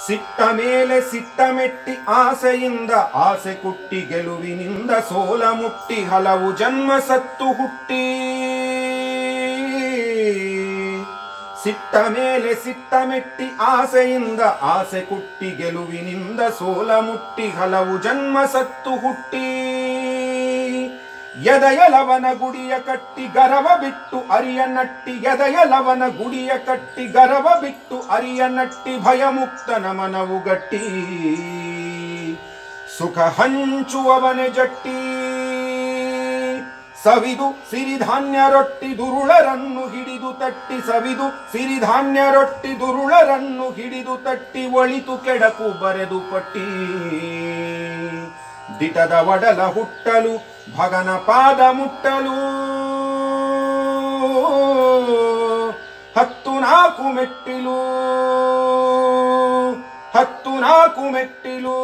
ಸಿಟ್ಟ ಮೇಲೆ ಸಿಟ್ಟ ಮೆಟ್ಟಿ ಆಸೆಯಿಂದ ಆಸೆ ಕುಟ್ಟಿ ಗೆಲುವಿನಿಂದ ಸೋಲ ಮುಟ್ಟಿ ಹಲವು ಜನ್ಮ ಸತ್ತು ಹುಟ್ಟಿ ಸಿಟ್ಟ ಮೇಲೆ ಸಿಟ್ಟ ಮೆಟ್ಟಿ ಆಸೆಯಿಂದ ಆಸೆ ಕುಟ್ಟಿ ಗೆಲುವಿನಿಂದ ಸೋಲ ಮುಟ್ಟಿ ಹಲವು ಜನ್ಮ ಸತ್ತು ಹುಟ್ಟಿ ಎದೆಯಲವನ ಗುಡಿಯ ಕಟ್ಟಿ ಗರವ ಬಿಟ್ಟು ಅರಿಯ ನಟ್ಟಿ ಎದೆಯಲವನ ಗುಡಿಯ ಕಟ್ಟಿ ಗರವ ಬಿಟ್ಟು ಅರಿಯ ನಟ್ಟಿ ಭಯಮುಕ್ತನ ಮನವು ಗಟ್ಟಿ ಸುಖ ಹಂಚುವವನೆ ಜಟ್ಟಿ ಸವಿದು ಸಿರಿಧಾನ್ಯ ರೊಟ್ಟಿ ದುರುಳರನ್ನು ಹಿಡಿದು ತಟ್ಟಿ ಸವಿದು ಸಿರಿಧಾನ್ಯ ರೊಟ್ಟಿ ದುರುಳರನ್ನು ಹಿಡಿದು ತಟ್ಟಿ ಒಳಿತು ಕೆಡಕು ಬರೆದು ಪಟ್ಟಿ ದಿಟದ ಒಡಲ ಹುಟ್ಟಲು ಭಗನ ಪಾದ ಮುಟ್ಟಲು ಹತ್ತು ನಾಲ್ಕು ಮೆಟ್ಟಿಲು ಹತ್ತು ನಾಲ್ಕು ಮೆಟ್ಟಿಲು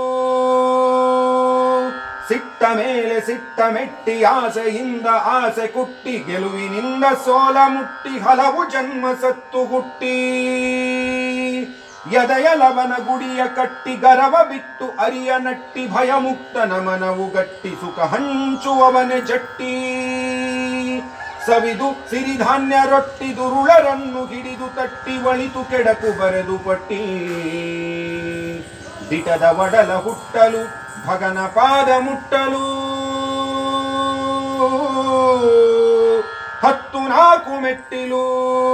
ಸಿಟ್ಟ ಮೇಲೆ ಸಿಟ್ಟ ಮೆಟ್ಟಿ ಆಸೆಯಿಂದ ಆಸೆ ಕುಟ್ಟಿ ಗೆಲುವಿನಿಂದ ಸೋಲ ಮುಟ್ಟಿ ಹಲವು ಜನ್ಮ ಸತ್ತು ಹುಟ್ಟಿ ಎದೆಯಲವನ ಗುಡಿಯ ಕಟ್ಟಿ ಗರವ ಬಿಟ್ಟು ಅರಿಯ ನಟ್ಟಿ ಭಯಮುಕ್ತನ ಮನವು ಗಟ್ಟಿ ಸುಖ ಹಂಚುವವನೆ ಜಟ್ಟಿ ಸವಿದು ಸಿರಿಧಾನ್ಯ ರೊಟ್ಟಿ ದುರುಳರನ್ನು ಹಿಡಿದು ತಟ್ಟಿ ಒಳಿತು ಕೆಡಕು ಬರೆದು ಪಟ್ಟಿ ದಿಟದ ಒಡಲ ಹುಟ್ಟಲು ಭಗನ ಪಾದ ಮುಟ್ಟಲು ಹತ್ತು ನಾಲ್ಕು ಮೆಟ್ಟಿಲು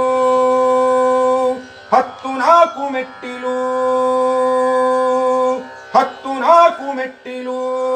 ಹತ್ತು ನಾಲ್ಕು ಮೆಟ್ಟಿಲು ಹತ್ತು ನಾಲ್ಕು ಮೆಟ್ಟಿಲು